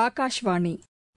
ஆகாஷ்வாணி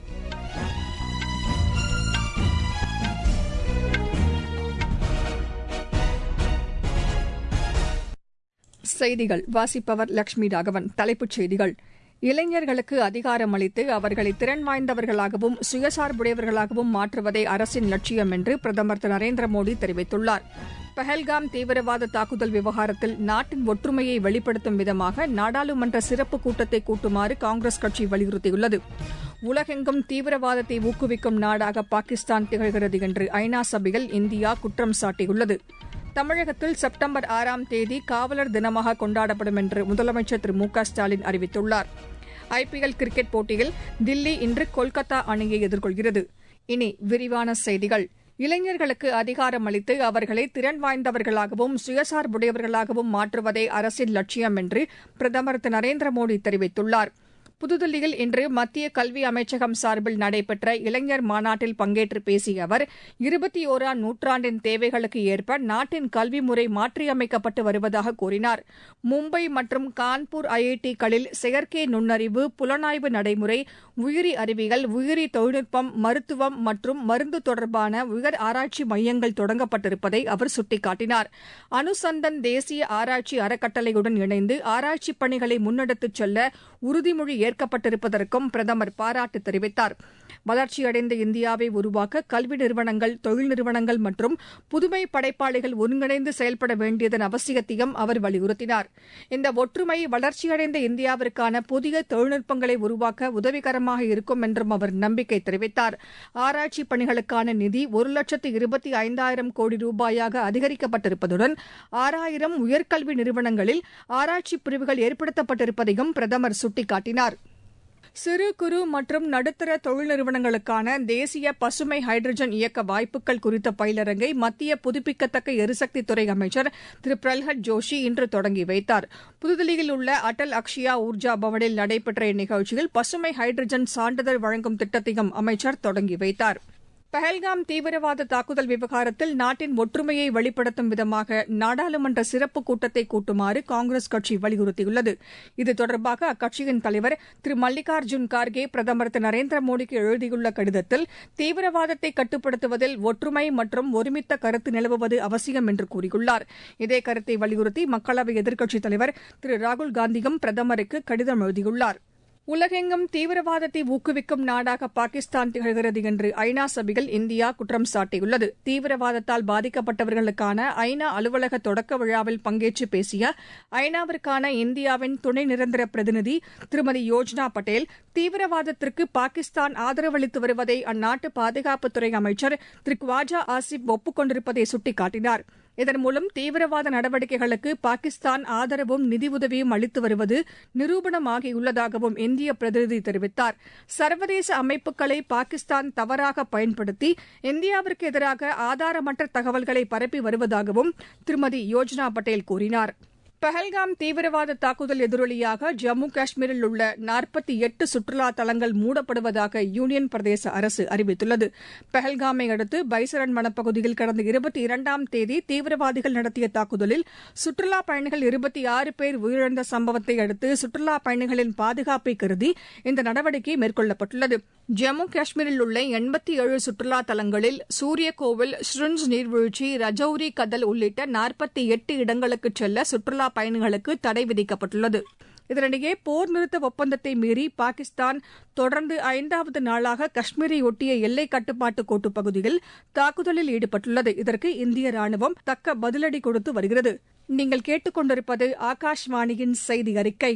செய்திகள் வாசிப்பவர் லட்சுமி ராகவன் தலைப்புச் செய்திகள் இளைஞர்களுக்கு அதிகாரம் அளித்து அவர்களை திறன் வாய்ந்தவர்களாகவும் சுயசார்புடையவர்களாகவும் மாற்றுவதே அரசின் லட்சியம் என்று பிரதமர் திரு நரேந்திர மோடி தெரிவித்துள்ளார் பஹல்காம் தீவிரவாத தாக்குதல் விவகாரத்தில் நாட்டின் ஒற்றுமையை வெளிப்படுத்தும் விதமாக நாடாளுமன்ற சிறப்பு கூட்டத்தை கூட்டுமாறு காங்கிரஸ் கட்சி வலியுறுத்தியுள்ளது உலகெங்கும் தீவிரவாதத்தை ஊக்குவிக்கும் நாடாக பாகிஸ்தான் திகழ்கிறது என்று ஐநா சபையில் இந்தியா குற்றம் சாட்டியுள்ளது தமிழகத்தில் செப்டம்பர் ஆறாம் தேதி காவலர் தினமாக கொண்டாடப்படும் என்று முதலமைச்சர் திரு மு க ஸ்டாலின் அறிவித்துள்ளார் ஐபிஎல் கிரிக்கெட் போட்டியில் தில்லி இன்று கொல்கத்தா அணியை எதிர்கொள்கிறது இனி விரிவான செய்திகள் இளைஞர்களுக்கு அதிகாரம் அளித்து அவர்களை திறன் வாய்ந்தவர்களாகவும் சுயசார்புடையவர்களாகவும் மாற்றுவதே அரசின் லட்சியம் என்று பிரதமர் திரு நரேந்திர மோடி தெரிவித்துள்ளார் புதுதில்லியில் இன்று மத்திய கல்வி அமைச்சகம் சார்பில் நடைபெற்ற இளைஞர் மாநாட்டில் பங்கேற்று பேசிய அவர் இருபத்தி ஒராம் நூற்றாண்டின் தேவைகளுக்கு ஏற்ப நாட்டின் கல்வி முறை மாற்றியமைக்கப்பட்டு வருவதாக கூறினார் மும்பை மற்றும் கான்பூர் ஐஐடிகளில் செயற்கை நுண்ணறிவு புலனாய்வு நடைமுறை உயிரி அறிவியல் உயிரி தொழில்நுட்பம் மருத்துவம் மற்றும் மருந்து தொடர்பான உயர் ஆராய்ச்சி மையங்கள் தொடங்கப்பட்டிருப்பதை அவர் சுட்டிக்காட்டினார் அனுசந்தன் தேசிய ஆராய்ச்சி அறக்கட்டளையுடன் இணைந்து ஆராய்ச்சிப் பணிகளை முன்னெடுத்துச் செல்ல உறுதிமொழி ஏற்கப்பட்டிருப்பதற்கும் பிரதமர் பாராட்டு தெரிவித்தார் வளர்ச்சியடைந்த இந்தியாவை உருவாக்க கல்வி நிறுவனங்கள் தொழில் நிறுவனங்கள் மற்றும் புதுமை படைப்பாளிகள் ஒருங்கிணைந்து செயல்பட வேண்டியதன் அவசியத்தையும் அவர் வலியுறுத்தினார் இந்த ஒற்றுமை வளர்ச்சியடைந்த இந்தியாவிற்கான புதிய தொழில்நுட்பங்களை உருவாக்க உதவிகரமாக இருக்கும் என்றும் அவர் நம்பிக்கை தெரிவித்தார் ஆராய்ச்சி பணிகளுக்கான நிதி ஒரு லட்சத்து இருபத்தி ஐந்தாயிரம் கோடி ரூபாயாக அதிகரிக்கப்பட்டிருப்பதுடன் ஆறாயிரம் உயர்கல்வி நிறுவனங்களில் ஆராய்ச்சி பிரிவுகள் ஏற்படுத்தப்பட்டிருப்பதையும் பிரதமர் சுட்டிக்காட்டினார் சிறு குறு மற்றும் நடுத்தர தொழில் நிறுவனங்களுக்கான தேசிய பசுமை ஹைட்ரஜன் இயக்க வாய்ப்புகள் குறித்த பயிலரங்கை மத்திய புதுப்பிக்கத்தக்க எரிசக்தித்துறை அமைச்சர் திரு பிரல்ஹத் ஜோஷி இன்று தொடங்கி வைத்தார் புதுதில்லியில் உள்ள அடல் அக்ஷயா ஊர்ஜா பவனில் நடைபெற்ற இந்நிகழ்ச்சியில் பசுமை ஹைட்ரஜன் சான்றிதழ் வழங்கும் திட்டத்தையும் அமைச்சர் தொடங்கி வைத்தார் பஹல்காம் தீவிரவாத தாக்குதல் விவகாரத்தில் நாட்டின் ஒற்றுமையை வெளிப்படுத்தும் விதமாக நாடாளுமன்ற சிறப்பு கூட்டத்தை கூட்டுமாறு காங்கிரஸ் கட்சி வலியுறுத்தியுள்ளது இது தொடர்பாக அக்கட்சியின் தலைவர் திரு மல்லிகார்ஜுன் கார்கே பிரதமர் திரு நரேந்திர மோடிக்கு எழுதியுள்ள கடிதத்தில் தீவிரவாதத்தை கட்டுப்படுத்துவதில் ஒற்றுமை மற்றும் ஒருமித்த கருத்து நிலவுவது அவசியம் என்று கூறியுள்ளார் இதே கருத்தை வலியுறுத்தி மக்களவை எதிர்க்கட்சித் தலைவர் திரு ராகுல்காந்தியும் பிரதமருக்கு கடிதம் எழுதியுள்ளார் உலகெங்கும் தீவிரவாதத்தை ஊக்குவிக்கும் நாடாக பாகிஸ்தான் திகழ்கிறது என்று ஐநா சபையில் இந்தியா குற்றம் சாட்டியுள்ளது தீவிரவாதத்தால் பாதிக்கப்பட்டவர்களுக்கான ஐநா அலுவலக தொடக்க விழாவில் பங்கேற்று பேசிய ஐநாவிற்கான இந்தியாவின் துணை நிரந்தர பிரதிநிதி திருமதி யோஜ்னா பட்டேல் தீவிரவாதத்திற்கு பாகிஸ்தான் ஆதரவளித்து வருவதை அந்நாட்டு பாதுகாப்புத்துறை அமைச்சர் திரு குவாஜா ஆசிப் ஒப்புக் கொண்டிருப்பதை சுட்டிக்காட்டினார் இதன் மூலம் தீவிரவாத நடவடிக்கைகளுக்கு பாகிஸ்தான் ஆதரவும் நிதியுதவியும் அளித்து வருவது நிரூபணமாகியுள்ளதாகவும் இந்திய பிரதிநிதி தெரிவித்தார் சர்வதேச அமைப்புகளை பாகிஸ்தான் தவறாக பயன்படுத்தி இந்தியாவிற்கு எதிராக ஆதாரமற்ற தகவல்களை பரப்பி வருவதாகவும் திருமதி யோஜ்னா பட்டேல் கூறினார் பஹல்காம் தீவிரவாத தாக்குதல் எதிரொலியாக ஜம்மு காஷ்மீரில் உள்ள நாற்பத்தி எட்டு சுற்றுலா தலங்கள் மூடப்படுவதாக யூனியன் பிரதேச அரசு அறிவித்துள்ளது பஹல்காமை அடுத்து பைசரன் வனப்பகுதியில் கடந்த இருபத்தி இரண்டாம் தேதி தீவிரவாதிகள் நடத்திய தாக்குதலில் சுற்றுலா பயணிகள் இருபத்தி ஆறு பேர் உயிரிழந்த சம்பவத்தை அடுத்து சுற்றுலா பயணிகளின் பாதுகாப்பை கருதி இந்த நடவடிக்கை மேற்கொள்ளப்பட்டுள்ளது ஜம்மு காஷ்மீரில் உள்ள எண்பத்தி ஏழு சுற்றுலா தலங்களில் சூரியகோவில் ஸ்ருன்ஸ் நீர்வீழ்ச்சி ரஜௌரி கதல் உள்ளிட்ட நாற்பத்தி எட்டு இடங்களுக்கு செல்ல சுற்றுலா பயணிகளுக்கு தடை விதிக்கப்பட்டுள்ளது இதனிடையே போர் நிறுத்த ஒப்பந்தத்தை மீறி பாகிஸ்தான் தொடர்ந்து ஐந்தாவது நாளாக காஷ்மீரை ஒட்டிய எல்லை கட்டுப்பாட்டு கோட்டு பகுதியில் தாக்குதலில் ஈடுபட்டுள்ளது இதற்கு இந்திய ராணுவம் தக்க பதிலடி கொடுத்து வருகிறது நீங்கள் கேட்டுக்கொண்டிருப்பது ஆகாஷ்வாணியின் செய்தி அறிக்கை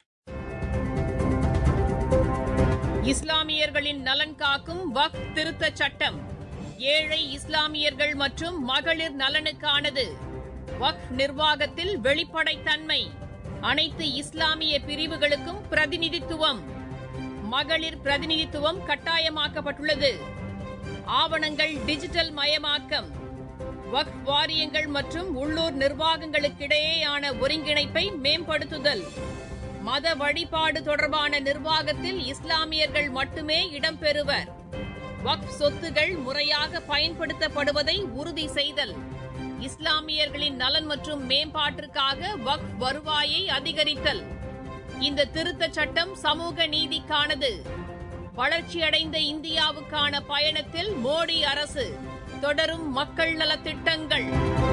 இஸ்லாமியர்களின் நலன் காக்கும் வக் திருத்த சட்டம் ஏழை இஸ்லாமியர்கள் மற்றும் மகளிர் நலனுக்கானது வக் நிர்வாகத்தில் வெளிப்படைத்தன்மை அனைத்து இஸ்லாமிய பிரிவுகளுக்கும் பிரதிநிதித்துவம் மகளிர் பிரதிநிதித்துவம் கட்டாயமாக்கப்பட்டுள்ளது ஆவணங்கள் டிஜிட்டல் மயமாக்கம் வக் வாரியங்கள் மற்றும் உள்ளூர் நிர்வாகங்களுக்கிடையேயான ஒருங்கிணைப்பை மேம்படுத்துதல் மத வழிபாடு தொடர்பான நிர்வாகத்தில் இஸ்லாமியர்கள் மட்டுமே இடம்பெறுவர் வக்ஃப் சொத்துகள் முறையாக பயன்படுத்தப்படுவதை உறுதி செய்தல் இஸ்லாமியர்களின் நலன் மற்றும் மேம்பாட்டிற்காக வக்ஃப் வருவாயை அதிகரித்தல் இந்த திருத்தச் சட்டம் சமூக நீதிக்கானது வளர்ச்சியடைந்த இந்தியாவுக்கான பயணத்தில் மோடி அரசு தொடரும் மக்கள் நலத்திட்டங்கள்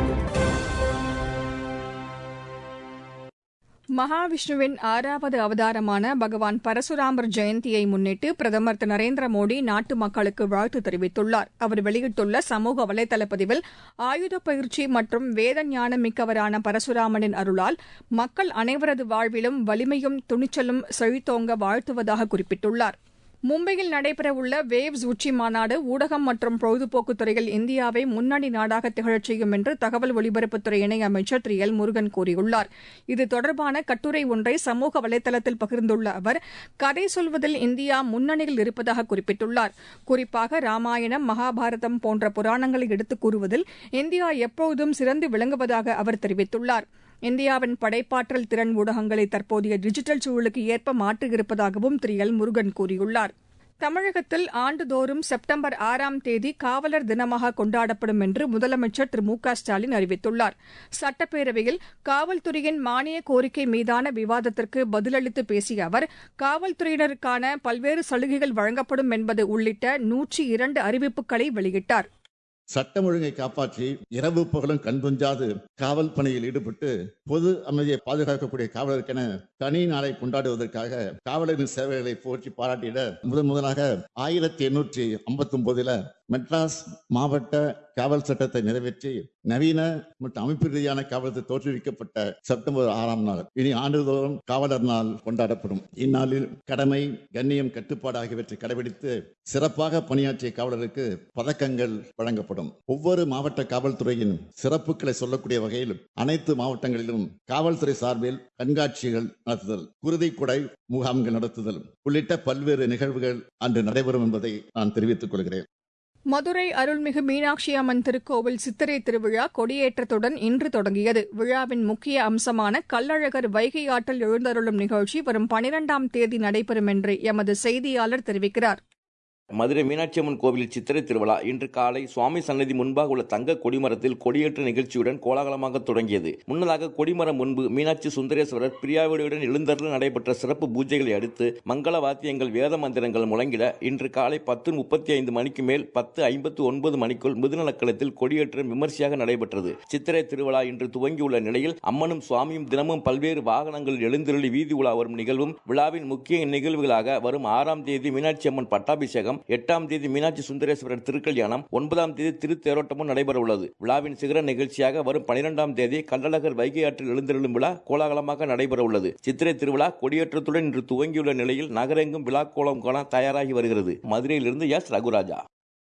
மகாவிஷ்ணுவின் ஆறாவது அவதாரமான பகவான் பரசுராமர் ஜெயந்தியை முன்னிட்டு பிரதமர் திரு நரேந்திர மோடி நாட்டு மக்களுக்கு வாழ்த்து தெரிவித்துள்ளார் அவர் வெளியிட்டுள்ள சமூக வலைதள பதிவில் ஆயுத பயிற்சி மற்றும் வேத ஞானம் மிக்கவரான பரசுராமனின் அருளால் மக்கள் அனைவரது வாழ்விலும் வலிமையும் துணிச்சலும் செழித்தோங்க வாழ்த்துவதாக குறிப்பிட்டுள்ளார் மும்பையில் நடைபெறவுள்ள வேவ்ஸ் உச்சி மாநாடு ஊடகம் மற்றும் பொழுதுபோக்கு துறையில் இந்தியாவை முன்னணி நாடாக திகழச் செய்யும் என்று தகவல் ஒலிபரப்புத்துறை இணையமைச்சர் திரு எல் முருகன் கூறியுள்ளார் இது தொடர்பான கட்டுரை ஒன்றை சமூக வலைதளத்தில் பகிர்ந்துள்ள அவர் கதை சொல்வதில் இந்தியா முன்னணியில் இருப்பதாக குறிப்பிட்டுள்ளார் குறிப்பாக ராமாயணம் மகாபாரதம் போன்ற புராணங்களை எடுத்துக் கூறுவதில் இந்தியா எப்போதும் சிறந்து விளங்குவதாக அவர் தெரிவித்துள்ளார் இந்தியாவின் படைப்பாற்றல் திறன் ஊடகங்களை தற்போதைய டிஜிட்டல் சூழலுக்கு ஏற்ப மாற்றியிருப்பதாகவும் திரு எல் முருகன் கூறியுள்ளார் தமிழகத்தில் ஆண்டுதோறும் செப்டம்பர் ஆறாம் தேதி காவலர் தினமாக கொண்டாடப்படும் என்று முதலமைச்சர் திரு மு க ஸ்டாலின் அறிவித்துள்ளார் சட்டப்பேரவையில் காவல்துறையின் மானிய கோரிக்கை மீதான விவாதத்திற்கு பதிலளித்து பேசிய அவர் காவல்துறையினருக்கான பல்வேறு சலுகைகள் வழங்கப்படும் என்பது உள்ளிட்ட நூற்றி இரண்டு அறிவிப்புகளை வெளியிட்டார் சட்டம் ஒழுங்கை காப்பாற்றி இரவு பகலும் கண்துஞ்சாது காவல் பணியில் ஈடுபட்டு பொது அமைதியை பாதுகாக்கக்கூடிய காவலருக்கென தனி நாளை கொண்டாடுவதற்காக காவலரின் சேவைகளை போற்றி பாராட்டிட முதன் முதலாக ஆயிரத்தி எண்ணூற்றி ஐம்பத்தி ஒன்பதுல மெட்ராஸ் மாவட்ட காவல் சட்டத்தை நிறைவேற்றி நவீன மற்றும் அமைப்பு ரீதியான காவலத்தை தோற்றுவிக்கப்பட்ட செப்டம்பர் ஆறாம் நாள் இனி ஆண்டுதோறும் காவலர் நாள் கொண்டாடப்படும் இந்நாளில் கடமை கண்ணியம் கட்டுப்பாடு ஆகியவற்றை கடைபிடித்து சிறப்பாக பணியாற்றிய காவலருக்கு பதக்கங்கள் வழங்கப்படும் ஒவ்வொரு மாவட்ட காவல்துறையின் சிறப்புகளை சொல்லக்கூடிய வகையில் அனைத்து மாவட்டங்களிலும் காவல்துறை சார்பில் கண்காட்சிகள் நடத்துதல் குருதிக்குடை முகாம்கள் நடத்துதல் உள்ளிட்ட பல்வேறு நிகழ்வுகள் அன்று நடைபெறும் என்பதை நான் தெரிவித்துக் கொள்கிறேன் மதுரை அருள்மிகு மீனாட்சி அம்மன் திருக்கோவில் சித்திரை திருவிழா கொடியேற்றத்துடன் இன்று தொடங்கியது விழாவின் முக்கிய அம்சமான கள்ளழகர் வைகை ஆற்றில் எழுந்தருளும் நிகழ்ச்சி வரும் பனிரெண்டாம் தேதி நடைபெறும் என்று எமது செய்தியாளர் தெரிவிக்கிறார் மதுரை மீனாட்சி அம்மன் கோவிலில் சித்திரை திருவிழா இன்று காலை சுவாமி சன்னதி முன்பாக உள்ள தங்க கொடிமரத்தில் கொடியேற்ற நிகழ்ச்சியுடன் கோலாகலமாக தொடங்கியது முன்னதாக கொடிமரம் முன்பு மீனாட்சி சுந்தரேஸ்வரர் பிரியாவிடையுடன் எழுந்தருள் நடைபெற்ற சிறப்பு பூஜைகளை அடுத்து மங்கள வாத்தியங்கள் வேத மந்திரங்கள் முழங்கிட இன்று காலை பத்து முப்பத்தி ஐந்து மணிக்கு மேல் பத்து ஐம்பத்து ஒன்பது மணிக்குள் முதுநலக்களத்தில் கொடியேற்றம் விமர்சையாக நடைபெற்றது சித்திரை திருவிழா இன்று துவங்கியுள்ள நிலையில் அம்மனும் சுவாமியும் தினமும் பல்வேறு வாகனங்கள் எழுந்தருளி வீதி உலா வரும் நிகழ்வும் விழாவின் முக்கிய நிகழ்வுகளாக வரும் ஆறாம் தேதி மீனாட்சி அம்மன் பட்டாபிஷேகம் எட்டாம் தேதி மீனாட்சி சுந்தரேஸ்வரர் திருக்கல்யாணம் ஒன்பதாம் தேதி திருத்தேரோட்டமும் நடைபெற உள்ளது விழாவின் சிகர நிகழ்ச்சியாக வரும் பனிரெண்டாம் தேதி கள்ளழகர் வைகை ஆற்றில் எழுந்தருளும் விழா கோலாகலமாக நடைபெற உள்ளது சித்திரை திருவிழா கொடியேற்றத்துடன் இன்று துவங்கியுள்ள நிலையில் நகரெங்கும் விழா கோலம் காண தயாராகி வருகிறது மதுரையிலிருந்து எஸ் ரகுராஜா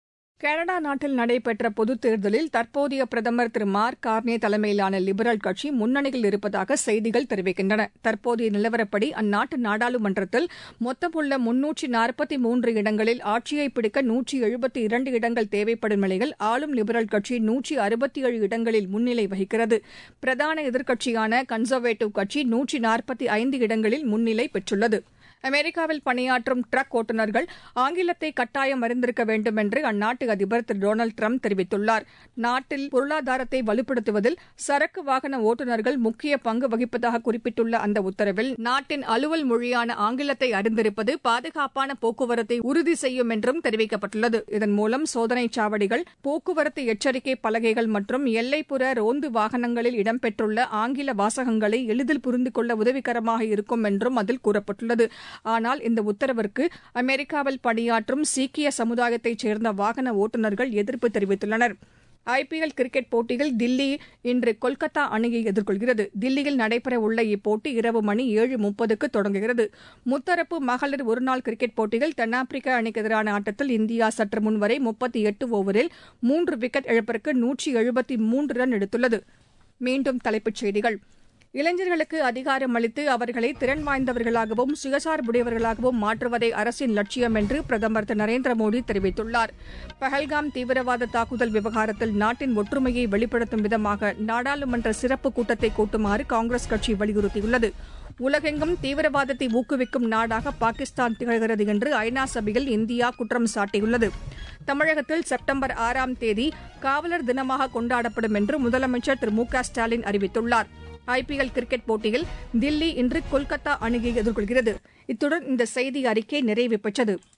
கனடா நாட்டில் நடைபெற்ற பொதுத் தேர்தலில் தற்போதைய பிரதமர் திரு மார்க் கார்னே தலைமையிலான லிபரல் கட்சி முன்னணியில் இருப்பதாக செய்திகள் தெரிவிக்கின்றன தற்போதைய நிலவரப்படி அந்நாட்டு நாடாளுமன்றத்தில் மொத்தமுள்ள முன்னூற்றி நாற்பத்தி மூன்று இடங்களில் ஆட்சியை பிடிக்க நூற்றி எழுபத்தி இரண்டு இடங்கள் தேவைப்படும் நிலையில் ஆளும் லிபரல் கட்சி நூற்றி அறுபத்தி ஏழு இடங்களில் முன்னிலை வகிக்கிறது பிரதான எதிர்க்கட்சியான கன்சர்வேட்டிவ் கட்சி நூற்றி நாற்பத்தி ஐந்து இடங்களில் முன்னிலை பெற்றுள்ளது அமெரிக்காவில் பணியாற்றும் ட்ரக் ஓட்டுநர்கள் ஆங்கிலத்தை கட்டாயம் அறிந்திருக்க வேண்டும் என்று அந்நாட்டு அதிபர் திரு டொனால்டு ட்ரம்ப் தெரிவித்துள்ளார் நாட்டில் பொருளாதாரத்தை வலுப்படுத்துவதில் சரக்கு வாகன ஓட்டுநர்கள் முக்கிய பங்கு வகிப்பதாக குறிப்பிட்டுள்ள அந்த உத்தரவில் நாட்டின் அலுவல் மொழியான ஆங்கிலத்தை அறிந்திருப்பது பாதுகாப்பான போக்குவரத்தை உறுதி செய்யும் என்றும் தெரிவிக்கப்பட்டுள்ளது இதன் மூலம் சோதனைச் சாவடிகள் போக்குவரத்து எச்சரிக்கை பலகைகள் மற்றும் எல்லைப்புற ரோந்து வாகனங்களில் இடம்பெற்றுள்ள ஆங்கில வாசகங்களை எளிதில் புரிந்து கொள்ள உதவிகரமாக இருக்கும் என்றும் அதில் கூறப்பட்டுள்ளது ஆனால் இந்த உத்தரவிற்கு அமெரிக்காவில் பணியாற்றும் சீக்கிய சமுதாயத்தைச் சேர்ந்த வாகன ஓட்டுநர்கள் எதிர்ப்பு தெரிவித்துள்ளனர் ஐபிஎல் கிரிக்கெட் போட்டியில் தில்லி இன்று கொல்கத்தா அணியை எதிர்கொள்கிறது தில்லியில் நடைபெறவுள்ள இப்போட்டி இரவு மணி ஏழு முப்பதுக்கு தொடங்குகிறது முத்தரப்பு மகளிர் ஒருநாள் கிரிக்கெட் போட்டியில் தென்னாப்பிரிக்க அணிக்கு எதிரான ஆட்டத்தில் இந்தியா சற்று முன்வரை முப்பத்தி எட்டு ஓவரில் மூன்று விக்கெட் இழப்பிற்கு நூற்றி எழுபத்தி மூன்று ரன் எடுத்துள்ளது மீண்டும் தலைப்புச் செய்திகள் இளைஞர்களுக்கு அதிகாரம் அளித்து அவர்களை திறன் வாய்ந்தவர்களாகவும் சுயசார்புடையவர்களாகவும் மாற்றுவதே அரசின் லட்சியம் என்று பிரதமர் திரு நரேந்திர மோடி தெரிவித்துள்ளார் பஹல்காம் தீவிரவாத தாக்குதல் விவகாரத்தில் நாட்டின் ஒற்றுமையை வெளிப்படுத்தும் விதமாக நாடாளுமன்ற சிறப்பு கூட்டத்தை கூட்டுமாறு காங்கிரஸ் கட்சி வலியுறுத்தியுள்ளது உலகெங்கும் தீவிரவாதத்தை ஊக்குவிக்கும் நாடாக பாகிஸ்தான் திகழ்கிறது என்று ஐநா சபையில் இந்தியா குற்றம் சாட்டியுள்ளது தமிழகத்தில் செப்டம்பர் ஆறாம் தேதி காவலர் தினமாக கொண்டாடப்படும் என்று முதலமைச்சர் திரு மு க ஸ்டாலின் அறிவித்துள்ளார் ஐபிஎல் கிரிக்கெட் போட்டியில் தில்லி இன்று கொல்கத்தா அணியை எதிர்கொள்கிறது இத்துடன் இந்த செய்தி அறிக்கை நிறைவு பெற்றது